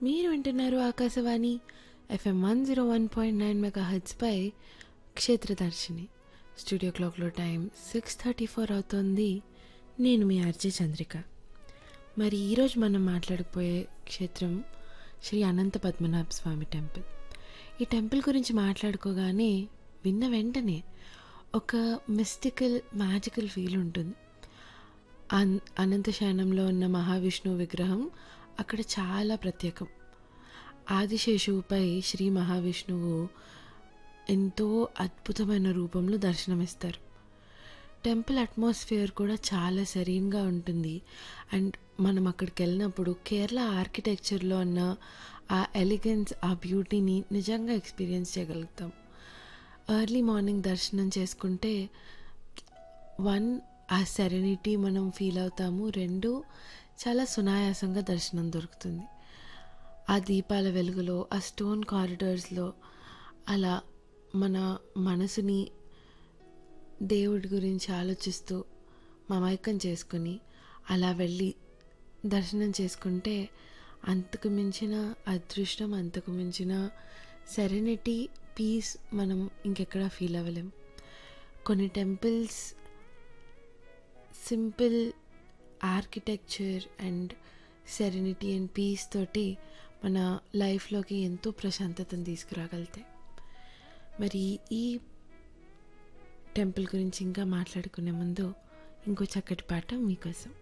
మీరు వింటున్నారు Akashvani FM one zero one point nine mega హెడ్స్పై క్షేత్రదర్శిని స్టూడియో క్లాక్లో టైం సిక్స్ థర్టీ ఫోర్ అవుతోంది నేను మీ ఆర్జే చంద్రిక మరి ఈరోజు మనం మాట్లాడకపోయే క్షేత్రం శ్రీ అనంత పద్మనాభ స్వామి టెంపుల్ ఈ టెంపుల్ గురించి మాట్లాడుకోగానే విన్న వెంటనే ఒక మిస్టికల్ మ్యాజికల్ ఫీల్ ఉంటుంది అన్ అనంత శయనంలో ఉన్న మహావిష్ణువు విగ్రహం అక్కడ చాలా ప్రత్యేకం ఆదిశేషువుపై శ్రీ మహావిష్ణువు ఎంతో అద్భుతమైన రూపంలో దర్శనమిస్తారు టెంపుల్ అట్మాస్ఫియర్ కూడా చాలా సెరీన్గా ఉంటుంది అండ్ మనం అక్కడికి వెళ్ళినప్పుడు కేరళ ఆర్కిటెక్చర్లో ఉన్న ఆ ఎలిగెన్స్ ఆ బ్యూటీని నిజంగా ఎక్స్పీరియన్స్ చేయగలుగుతాం ఎర్లీ మార్నింగ్ దర్శనం చేసుకుంటే వన్ ఆ సెరెనిటీ మనం ఫీల్ అవుతాము రెండు చాలా సునాయాసంగా దర్శనం దొరుకుతుంది ఆ దీపాల వెలుగులో ఆ స్టోన్ కారిడార్స్లో అలా మన మనసుని దేవుడి గురించి ఆలోచిస్తూ మమైకం చేసుకుని అలా వెళ్ళి దర్శనం చేసుకుంటే అంతకు మించిన అదృష్టం అంతకు మించిన సెరెనిటీ పీస్ మనం ఇంకెక్కడా ఫీల్ అవ్వలేం కొన్ని temples simple architecture and serenity and peace తోటి మన లైఫ్లోకి ఎంతో ప్రశాంతతను తీసుకురాగలుగుతాయి మరి ఈ టెంపుల్ గురించి ఇంకా మాట్లాడుకునే ముందు ఇంకో చక్కటి పాట మీకోసం